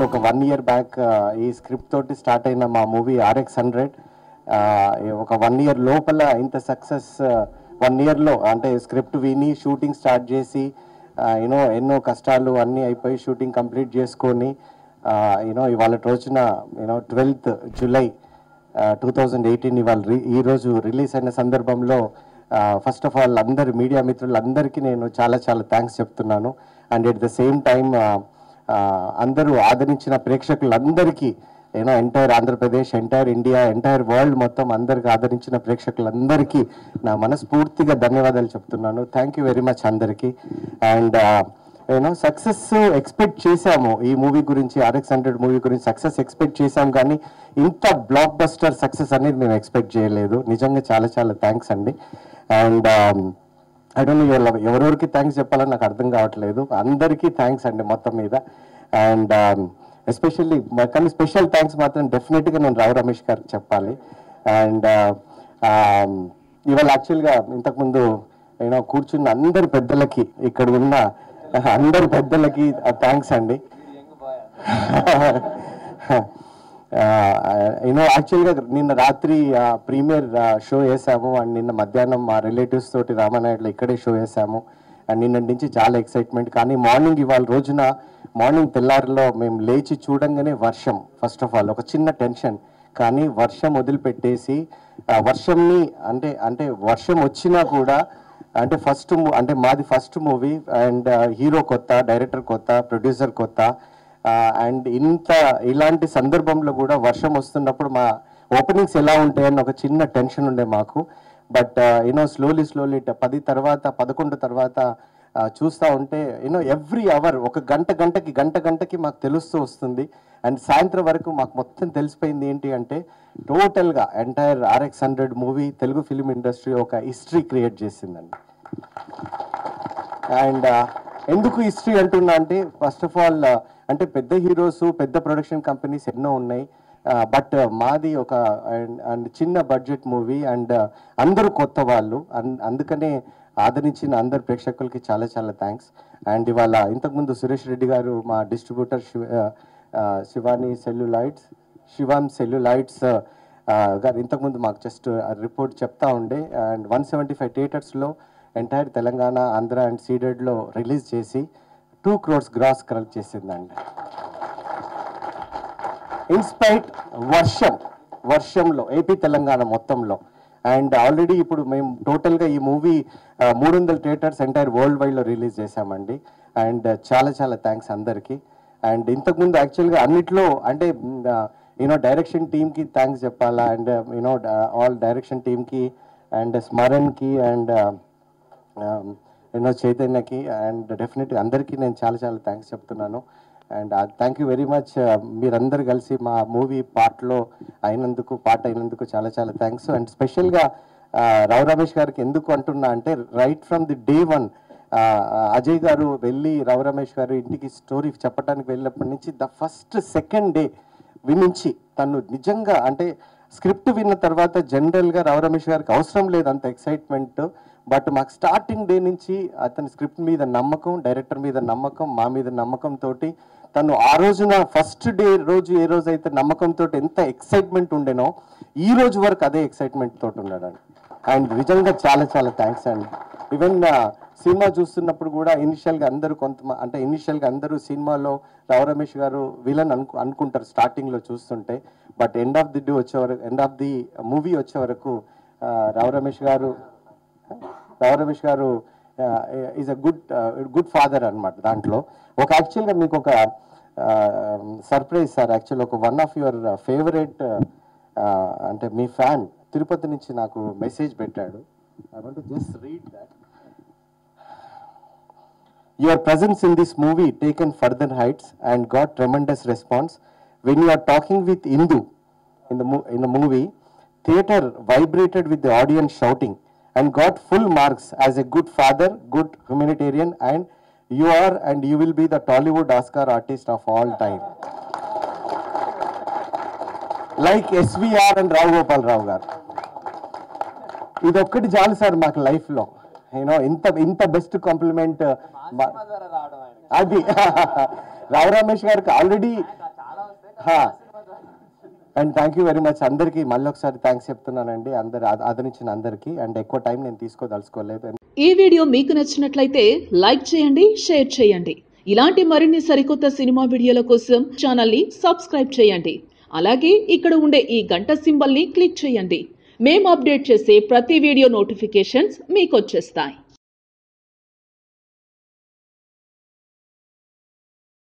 ఒక one year back ఈ script తోటి స్టార్ట్ అయిన మా మూవీ ఆర్ఎక్స్ హండ్రెడ్ ఒక వన్ ఇయర్ లోపల ఇంత సక్సెస్ వన్ ఇయర్లో అంటే స్క్రిప్ట్ విని షూటింగ్ స్టార్ట్ చేసి యూనో ఎన్నో కష్టాలు అన్నీ అయిపోయి షూటింగ్ కంప్లీట్ చేసుకొని యూనో ఇవాళ రోజున you know twelfth July two thousand eighteen ఇవాళ రి- ఈ రోజు రిలీజ్ అయిన సందర్భంలో ఫస్ట్ ఆఫ్ ఆల్ అందరి మీడియా మిత్రులందరికీ నేను చాలా చాలా థ్యాంక్స్ చెప్తున్నాను and at the same time అందరూ ఆదరించిన ప్రేక్షకులందరికీ you know entire Andhra Pradesh entire India entire world మొత్తం అందరికి ఆదరించిన ప్రేక్షకులందరికీ నా మనస్ఫూర్తిగా ధన్యవాదాలు చెప్తున్నాను థ్యాంక్ యూ వెరీ మచ్ అందరికీ అండ్ యూనో సక్సెస్ ఎక్స్పెక్ట్ చేశాము ఈ మూవీ గురించి ఆర్ఎక్స్ హండ్రెడ్ మూవీ గురించి సక్సెస్ ఎక్స్పెక్ట్ చేశాం కానీ ఇంత బ్లాక్ బస్టర్ సక్సెస్ అనేది మేము ఎక్స్పెక్ట్ చేయలేదు నిజంగా చాలా చాలా థ్యాంక్స్ అండి అండ్ ఐ డోంట్ నో ఎవరెవరికి థ్యాంక్స్ చెప్పాలని నాకు అర్థం కావట్లేదు అందరికీ థ్యాంక్స్ అండి మొత్తం మీద అండ్ ఎస్పెషల్లీ కానీ స్పెషల్ థ్యాంక్స్ మాత్రం డెఫినెట్గా నేను రావు రమేష్ గారికి చెప్పాలి అండ్ ఇవాళ యాక్చువల్గా ఇంతకుముందు నేను కూర్చున్న అందరి పెద్దలకి ఇక్కడ ఉన్న అందరి పెద్దలకి థ్యాంక్స్ అండి యూనో యాక్చువల్గా నిన్న రాత్రి ప్రీమియర్ షో వేసాము అండ్ నిన్న మధ్యాహ్నం మా రిలేటివ్స్ తోటి రామానాయుడులో ఇక్కడే షో వేసాము అండ్ నిన్న నుంచి చాలా ఎక్సైట్మెంట్ కానీ మార్నింగ్ ఇవాళ రోజున మార్నింగ్ తెల్లారిలో మేము లేచి చూడంగానే వర్షం ఫస్ట్ ఆఫ్ ఆల్ ఒక చిన్న టెన్షన్ కానీ వర్షం వదిలిపెట్టేసి ఆ వర్షంని అంటే అంటే వర్షం వచ్చినా కూడా అంటే ఫస్ట్ అంటే మాది ఫస్ట్ మూవీ అండ్ హీరో కొత్త డైరెక్టర్ కొత్త ప్రొడ్యూసర్ కొత్త అండ్ ఇంత ఇలాంటి సందర్భంలో కూడా వర్షం వస్తున్నప్పుడు మా ఓపెనింగ్స్ ఎలా ఉంటాయని ఒక చిన్న టెన్షన్ ఉండే మాకు బట్ యూనో స్లోలీ స్లోలీ పది తర్వాత పదకొండు తర్వాత ఆ, చూస్తా ఉంటే యూనో ఎవ్రీ అవర్ ఒక గంట గంటకి గంట గంటకి మాకు తెలుస్తూ వస్తుంది అండ్ సాయంత్రం వరకు మాకు మొత్తం తెలిసిపోయింది ఏంటి అంటే టోటల్గా entire RX hundred movie Telugu film industry ఒక హిస్టరీ క్రియేట్ చేసిందండి అండ్ ఎందుకు హిస్టరీ అంటున్నా అంటే ఫస్ట్ ఆఫ్ ఆల్ అంటే పెద్ద హీరోస్ పెద్ద ప్రొడక్షన్ కంపెనీస్ ఎన్నో ఉన్నాయి బట్ మాది ఒక అండ్ చిన్న బడ్జెట్ మూవీ అండ్ అందరూ కొత్త వాళ్ళు అన్- అందుకనే ఆదరించిన అందరు ప్రేక్షకులకి చాలా చాలా థ్యాంక్స్ అండ్ ఇవాళ ఇంతకుముందు సురేష్ రెడ్డి గారు మా డిస్ట్రిబ్యూటర్ శివ ఆ, శివాని సెల్యులైట్స్ శివామ్ సెల్యులైట్స్ గారు ఇంతకుముందు మాకు జస్ట్ రిపోర్ట్ చెప్తా ఉండే అండ్ వన్ సెవెంటీ ఫైవ్ థియేటర్స్లో ఎంటైర్ తెలంగాణ ఆంధ్ర అండ్ సీడెడ్లో రిలీజ్ చేసి టూ క్రోర్స్ గ్రాస్ కలెక్ట్ చేసిందండి ఇన్స్పైట్ వర్షం వర్షంలో ఏపీ తెలంగాణ మొత్తంలో అండ్ ఆల్రెడీ ఇప్పుడు మేము టోటల్గా ఈ మూవీ మూడు వందల థియేటర్స్ ఎంటైర్ వరల్డ్ వైడ్లో రిలీజ్ చేశామండి అండ్ చాలా చాలా థ్యాంక్స్ అందరికీ అండ్ ఇంతకుముందు యాక్చువల్గా అన్నిట్లో అంటే యూనో డైరెక్షన్ టీమ్కి థ్యాంక్స్ చెప్పాలా అండ్ యూనో ఆల్ డైరెక్షన్ టీమ్కి అండ్ స్మరణ్కి అండ్ ఎన్నో చైతన్యకి అండ్ డెఫినెట్గా అందరికీ నేను చాలా చాలా థ్యాంక్స్ చెప్తున్నాను and thank you very much మీరందరూ కలిసి మా మూవీ పార్ట్లో అయినందుకు పార్ట్ అయినందుకు చాలా చాలా థ్యాంక్స్ అండ్ స్పెషల్గా రావు రమేష్ గారికి ఎందుకు అంటున్నా అంటే right from the day one Ajay గారు వెళ్ళి రావు రమేష్ గారు ఇంటికి స్టోరీ చెప్పడానికి వెళ్ళినప్పటి నుంచి ద ఫస్ట్ సెకండ్ డే వినించి తను నిజంగా అంటే స్క్రిప్ట్ విన్న తర్వాత జనరల్గా రావు రమేష్ గారికి అవసరం లేదు అంత ఎక్సైట్మెంట్ బట్ మాకు స్టార్టింగ్ డే నుంచి అతని స్క్రిప్ట్ మీద నమ్మకం డైరెక్టర్ మీద నమ్మకం మా మీద నమ్మకం తోటి తను ఆ రోజున ఫస్ట్ డే రోజు ఏ రోజు అయితే నమ్మకంతో ఎంత ఎక్సైట్మెంట్ ఉండేనో ఈ రోజు వరకు అదే ఎక్సైట్మెంట్ తోటి ఉన్నాడండి అండ్ నిజంగా చాలా చాలా థ్యాంక్స్ అండి ఈవెన్ సినిమా చూస్తున్నప్పుడు కూడా ఇనిషియల్గా అందరూ కొంత అంటే ఇనిషియల్గా అందరూ సినిమాలో రావు రమేష్ గారు విలన్ అనుకు అనుకుంటారు స్టార్టింగ్లో చూస్తుంటే but end of the day వచ్చే వరకు ఎండ్ ఆఫ్ ది మూవీ వచ్చే వరకు ఆ, రావు రమేష్ గారు రావు రమేష్ గారు is a good good father అన్నమాట దాంట్లో ఒక యాక్చువల్గా మీకు ఒక సర్ప్రైజ్ సార్ యాక్చువల్ ఒక వన్ ఆఫ్ యువర్ ఫేవరెట్ అంటే మీ ఫ్యాన్ తిరుపతి నుంచి నాకు మెసేజ్ పెట్టాడు I want just read that Your presence in this movie taken further heights and got tremendous response. When you are talking with Indu in the mo- in the movie, theater vibrated with the audience shouting and got full marks as a good father, good humanitarian, and you are and you will be the Tollywood Oscar artist of all time. Like SVR and Rao Gopal Rao గారు ఇది ఒక్కటి చాలు sir మాకు లైఫ్లో you know ఇంత ఇంత best compliment అది రావు రమేష్ గారికి already and thank you very much అందరికీ మళ్ళీ ఒకసారి థ్యాంక్స్ చెప్తున్నానండి అందరు ఆద- ఆదరించిన అందరికీ అండ్ ఎక్కువ టైం నేను తీసుకోదలుచుకోలేదు ఈ వీడియో మీకు నచ్చినట్లయితే లైక్ చేయండి షేర్ చేయండి ఇలాంటి మరిన్ని సరికొత్త సినిమా వీడియోల కోసం ఛానల్ని సబ్స్క్రైబ్ చేయండి అలాగే ఇక్కడ ఉండే ఈ గంట సింబల్ని క్లిక్ చేయండి మేము అప్డేట్ చేసే ప్రతి వీడియో నోటిఫికేషన్స్ మీకు వచ్చేస్తాయి